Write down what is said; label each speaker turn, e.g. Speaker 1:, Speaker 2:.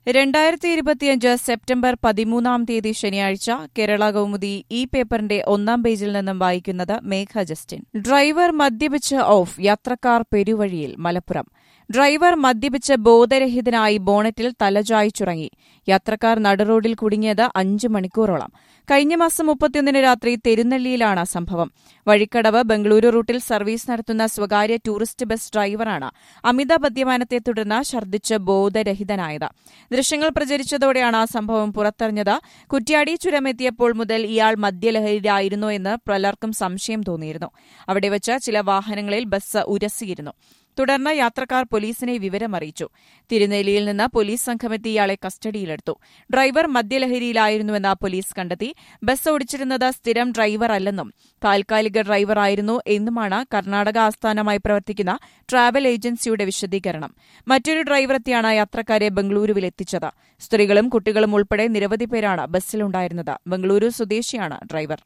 Speaker 1: രണ്ടായിരത്തി ഇരുപത്തിയഞ്ച് സെപ്റ്റംബർ പതിമൂന്നാം തീയതി ശനിയാഴ്ച കേരള കൗമുദി ഈ പേപ്പറിന്റെ ഒന്നാം പേജിൽ നിന്നും വായിക്കുന്നത് മേഘ ജസ്റ്റിൻ ഡ്രൈവർ മദ്യപിച്ച് ഓഫ് യാത്രക്കാർ പെരുവഴിയിൽ മലപ്പുറം ഡ്രൈവർ മദ്യപിച്ച് ബോധരഹിതനായി ബോണറ്റിൽ തലചായ്ച്ചുറങ്ങി യാത്രക്കാർ നടുറോഡിൽ കുടുങ്ങിയത് അഞ്ച് മണിക്കൂറോളം കഴിഞ്ഞ മാസം മുപ്പത്തിയൊന്നിന് രാത്രി തെരുനെല്ലിയിലാണ് സംഭവം വഴിക്കടവ് ബംഗളൂരു റൂട്ടിൽ സർവീസ് നടത്തുന്ന സ്വകാര്യ ടൂറിസ്റ്റ് ബസ് ഡ്രൈവറാണ് അമിത മദ്യപാനത്തെ തുടർന്ന് ഛർദ്ദിച്ച് ബോധരഹിതനായത് ദൃശ്യങ്ങൾ പ്രചരിച്ചതോടെയാണ് സംഭവം പുറത്തറിഞ്ഞത് കുറ്റ്യാടി ചുരമെത്തിയപ്പോൾ മുതൽ ഇയാൾ മദ്യലഹരിയിലായിരുന്നോ എന്ന് പലർക്കും സംശയം തോന്നിയിരുന്നു അവിടെ വച്ച് ചില വാഹനങ്ങളിൽ ബസ് ഉരസിയിരുന്നു തുടർന്ന് യാത്രക്കാർ പോലീസിനെ വിവരമറിയിച്ചു തിരുനെല്ലിയിൽ നിന്ന് പോലീസ് സംഘമെത്തി ഇയാളെ കസ്റ്റഡിയിലെടുത്തു ഡ്രൈവർ മദ്യലഹരിയിലായിരുന്നുവെന്ന് പോലീസ് കണ്ടെത്തി ബസ് ഓടിച്ചിരുന്നത് സ്ഥിരം ഡ്രൈവർ അല്ലെന്നും താൽക്കാലിക ഡ്രൈവറായിരുന്നു എന്നുമാണ് കർണാടക ആസ്ഥാനമായി പ്രവർത്തിക്കുന്ന ട്രാവൽ ഏജൻസിയുടെ വിശദീകരണം മറ്റൊരു ഡ്രൈവർ എത്തിയാണ് യാത്രക്കാരെ ബംഗളൂരുവിൽ എത്തിച്ചത് സ്ത്രീകളും കുട്ടികളും ഉൾപ്പെടെ നിരവധി പേരാണ് ബസ്സിലുണ്ടായിരുന്നത് ബംഗളൂരു സ്വദേശിയാണ് ഡ്രൈവർ